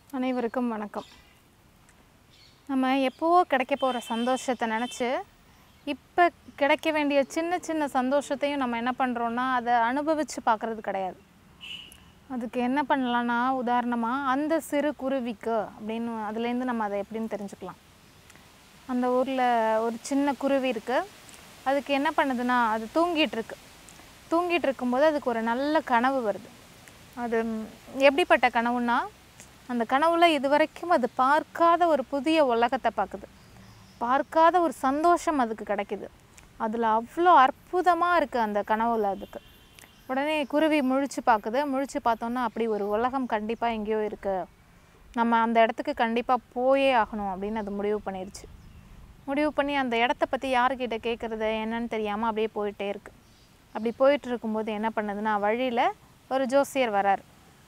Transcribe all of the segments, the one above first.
அனைவருக்கும் வணக்கம் நம்ம எப்போவோ கிடைக்க போகிற சந்தோஷத்தை நினச்சி இப்போ கிடைக்க வேண்டிய சின்ன சின்ன சந்தோஷத்தையும் நம்ம என்ன பண்ணுறோன்னா அதை அனுபவித்து பார்க்குறது கிடையாது அதுக்கு என்ன பண்ணலான்னா உதாரணமாக அந்த சிறு குருவிக்கு அப்படின்னு அதுலேருந்து நம்ம அதை எப்படின்னு தெரிஞ்சுக்கலாம் அந்த ஊரில் ஒரு சின்ன குருவி இருக்குது அதுக்கு என்ன பண்ணுதுன்னா அது தூங்கிட்டு இருக்கு தூங்கிட்டு இருக்கும்போது அதுக்கு ஒரு நல்ல கனவு வருது அது ம், எப்படிப்பட்ட கனவுன்னா அந்த கனவுல இதுவரைக்கும் அது பார்க்காத ஒரு புதிய உலகத்தை பார்க்குது பார்க்காத ஒரு சந்தோஷம் அதுக்கு கிடைக்குது அதில் அவ்வளோ அற்புதமாக இருக்குது அந்த கனவுல அதுக்கு உடனே குருவி முழிச்சு பார்க்குது முழிச்சு பார்த்தோன்னா அப்படி ஒரு உலகம் கண்டிப்பாக எங்கேயோ இருக்குது நம்ம அந்த இடத்துக்கு கண்டிப்பாக போயே ஆகணும் அப்படின்னு அது முடிவு பண்ணிடுச்சு முடிவு பண்ணி அந்த இடத்த பற்றி யாருக்கிட்ட கேட்குறது என்னன்னு தெரியாமல் அப்படியே போயிட்டே இருக்கு அப்படி போயிட்டு இருக்கும்போது என்ன பண்ணுதுன்னா வழியில் ஒரு ஜோசியர் வரார்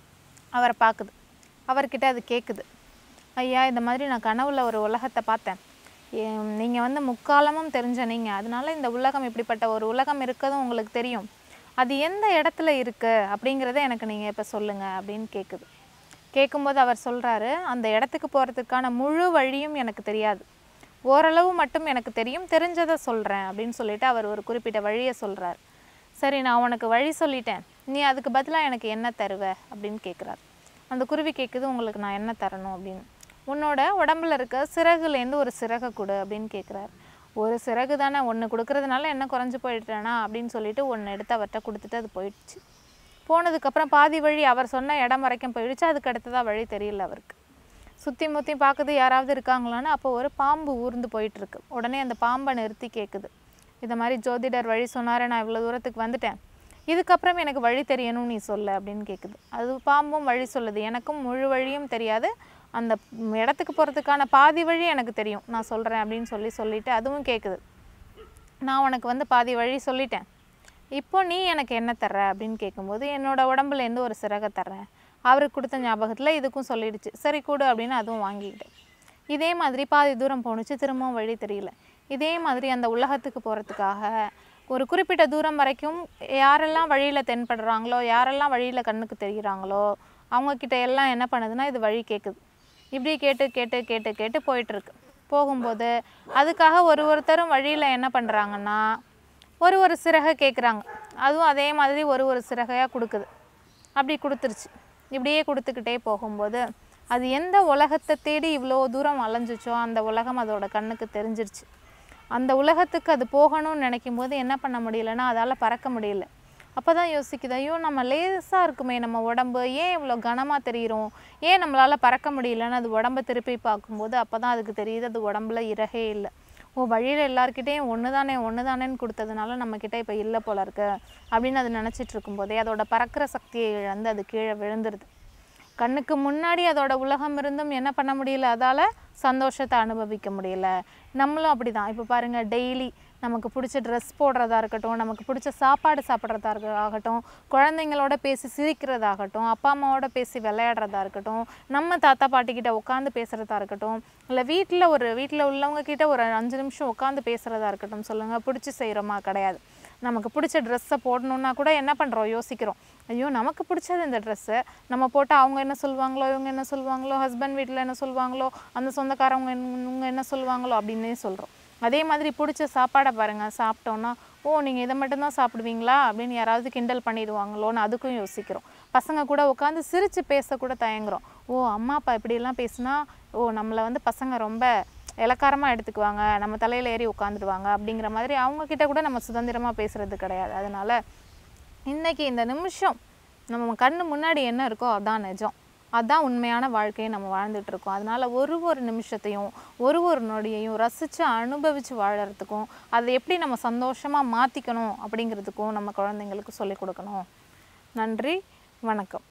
அவரை பார்க்குது அவர்கிட்ட அது கேட்குது ஐயா இந்த மாதிரி நான் கனவுல ஒரு உலகத்தை பார்த்தேன் நீங்கள் வந்து முக்காலமும் தெரிஞ்ச நீங்கள் அதனால இந்த உலகம் இப்படிப்பட்ட ஒரு உலகம் இருக்கதும் உங்களுக்கு தெரியும் அது எந்த இடத்துல இருக்கு அப்படிங்கிறத எனக்கு நீங்கள் இப்போ சொல்லுங்கள் அப்படின்னு கேட்குது கேட்கும்போது அவர் சொல்கிறாரு அந்த இடத்துக்கு போகிறதுக்கான முழு வழியும் எனக்கு தெரியாது ஓரளவு மட்டும் எனக்கு தெரியும் தெரிஞ்சதை சொல்கிறேன் அப்படின்னு சொல்லிட்டு அவர் ஒரு குறிப்பிட்ட வழியை சொல்கிறார் சரி நான் உனக்கு வழி சொல்லிட்டேன் நீ அதுக்கு பதிலாக எனக்கு என்ன தருவ அப்படின்னு கேட்குறாரு அந்த குருவி கேட்குது உங்களுக்கு நான் என்ன தரணும் அப்படின்னு உன்னோட உடம்புல இருக்க சிறகுலேருந்து ஒரு சிறகை கொடு அப்படின்னு கேட்குறாரு ஒரு சிறகு தானே ஒன்று கொடுக்கறதுனால என்ன குறைஞ்சு போயிட்டேனா அப்படின்னு சொல்லிட்டு ஒன்று எடுத்து அவர்கிட்ட கொடுத்துட்டு அது போயிடுச்சு போனதுக்கப்புறம் பாதி வழி அவர் சொன்ன இடம் வரைக்கும் போயிடுச்சு அதுக்கு அடுத்ததாக வழி தெரியல அவருக்கு சுற்றி முற்றி பார்க்குது யாராவது இருக்காங்களான்னு அப்போ ஒரு பாம்பு ஊர்ந்து போயிட்டுருக்கு உடனே அந்த பாம்பை நிறுத்தி கேட்குது இந்த மாதிரி ஜோதிடர் வழி சொன்னார் நான் இவ்வளோ தூரத்துக்கு வந்துட்டேன் இதுக்கப்புறம் எனக்கு வழி தெரியணும் நீ சொல்ல அப்படின்னு கேட்குது அது பாம்பும் வழி சொல்லுது எனக்கும் முழு வழியும் தெரியாது அந்த ம், இடத்துக்கு போகிறதுக்கான பாதி வழி எனக்கு தெரியும் நான் சொல்கிறேன் அப்படின்னு சொல்லி சொல்லிட்டு அதுவும் கேட்குது நான் உனக்கு வந்து பாதி வழி சொல்லிட்டேன் இப்போ நீ எனக்கு என்ன தர்ற அப்படின்னு கேட்கும்போது என்னோட உடம்புலேருந்து ஒரு சிறகை தர்றேன் அவருக்கு கொடுத்த ஞாபகத்தில் இதுக்கும் சொல்லிடுச்சு சரி கொடு அப்படின்னு அதுவும் வாங்கிக்கிட்டேன் இதே மாதிரி பாதி தூரம் போணுச்சு திரும்பவும் வழி தெரியல இதே மாதிரி அந்த உலகத்துக்கு போகிறதுக்காக ஒரு குறிப்பிட்ட தூரம் வரைக்கும் யாரெல்லாம் வழியில் தென்படுறாங்களோ யாரெல்லாம் வழியில் கண்ணுக்கு தெரிகிறாங்களோ அவங்கக்கிட்ட எல்லாம் என்ன பண்ணுதுன்னா இது வழி கேட்குது இப்படி கேட்டு கேட்டு கேட்டு கேட்டு போயிட்டுருக்கு போகும்போது அதுக்காக ஒரு ஒருத்தரும் வழியில் என்ன பண்ணுறாங்கன்னா ஒரு ஒரு சிறகை கேட்குறாங்க அதுவும் அதே மாதிரி ஒரு ஒரு சிறகையாக கொடுக்குது அப்படி கொடுத்துருச்சு இப்படியே கொடுத்துக்கிட்டே போகும்போது அது எந்த உலகத்தை தேடி இவ்வளோ தூரம் அலைஞ்சிச்சோ அந்த உலகம் அதோட கண்ணுக்கு தெரிஞ்சிருச்சு அந்த உலகத்துக்கு அது போகணும்னு நினைக்கும் போது என்ன பண்ண முடியலன்னா அதால் பறக்க முடியல அப்போ தான் யோசிக்குது ஐயோ நம்ம லேசாக இருக்குமே நம்ம உடம்பு ஏன் இவ்வளோ கனமாக தெரிகிறோம் ஏன் நம்மளால் பறக்க முடியலன்னு அது உடம்பை திருப்பி பார்க்கும்போது அப்போ தான் அதுக்கு தெரியுது அது உடம்புல இறகே இல்லை ஓ வழியில் எல்லாருக்கிட்டேயும் ஒன்று தானே ஒன்று தானேன்னு கொடுத்ததுனால நம்மக்கிட்ட இப்போ இல்லை போல இருக்கு அப்படின்னு அது நினச்சிட்டு இருக்கும்போதே அதோட பறக்கிற சக்தியை இழந்து அது கீழே விழுந்துருது கண்ணுக்கு முன்னாடி அதோட உலகம் இருந்தும் என்ன பண்ண முடியல அதால் சந்தோஷத்தை அனுபவிக்க முடியல நம்மளும் அப்படி தான் இப்போ பாருங்கள் டெய்லி நமக்கு பிடிச்ச ட்ரெஸ் போடுறதா இருக்கட்டும் நமக்கு பிடிச்ச சாப்பாடு சாப்பிட்றதா இருக்க ஆகட்டும் குழந்தைங்களோட பேசி சிரிக்கிறதாகட்டும் அப்பா அம்மாவோட பேசி விளையாடுறதா இருக்கட்டும் நம்ம தாத்தா பாட்டிக்கிட்ட உட்காந்து பேசுகிறதா இருக்கட்டும் இல்லை வீட்டில் ஒரு வீட்டில் உள்ளவங்க கிட்ட ஒரு அஞ்சு நிமிஷம் உட்காந்து பேசுகிறதா இருக்கட்டும் சொல்லுங்கள் பிடிச்சி செய்கிறோமா கிடையாது நமக்கு பிடிச்ச ட்ரெஸ்ஸை போடணுன்னா கூட என்ன பண்ணுறோம் யோசிக்கிறோம் ஐயோ நமக்கு பிடிச்சது இந்த ட்ரெஸ்ஸு நம்ம போட்டால் அவங்க என்ன சொல்லுவாங்களோ இவங்க என்ன சொல்லுவாங்களோ ஹஸ்பண்ட் வீட்டில் என்ன சொல்லுவாங்களோ அந்த சொந்தக்காரவங்க என்ன- இவங்க என்ன சொல்லுவாங்களோ அப்படின்னே சொல்கிறோம் அதே மாதிரி பிடிச்ச சாப்பாடை பாருங்கள் சாப்பிட்டோன்னா ஓ நீங்கள் இதை மட்டும்தான் சாப்பிடுவீங்களா அப்படின்னு யாராவது கிண்டல் பண்ணிடுவாங்களோன்னு அதுக்கும் யோசிக்கிறோம் பசங்க கூட உட்காந்து சிரித்து பேசக்கூட தயங்குறோம் ஓ அம்மா அப்பா இப்படியெல்லாம் பேசுனா ஓ நம்மளை வந்து பசங்க ரொம்ப இலக்காரமாக எடுத்துக்குவாங்க நம்ம தலையில் ஏறி உட்காந்துடுவாங்க அப்படிங்கிற மாதிரி அவங்க கிட்ட கூட நம்ம சுதந்திரமாக பேசுறது கிடையாது அதனால இன்னைக்கு இந்த நிமிஷம் நம்ம கண்ணு முன்னாடி என்ன இருக்கோ அதான் நிஜம் அதான் உண்மையான வாழ்க்கையை நம்ம வாழ்ந்துட்டு இருக்கோம் அதனால ஒரு ஒரு நிமிஷத்தையும் ஒரு ஒரு நொடியையும் ரசித்து அனுபவித்து வாழறதுக்கும் அதை எப்படி நம்ம சந்தோஷமாக மாற்றிக்கணும் அப்படிங்கிறதுக்கும் நம்ம குழந்தைங்களுக்கு சொல்லிக் கொடுக்கணும் நன்றி வணக்கம்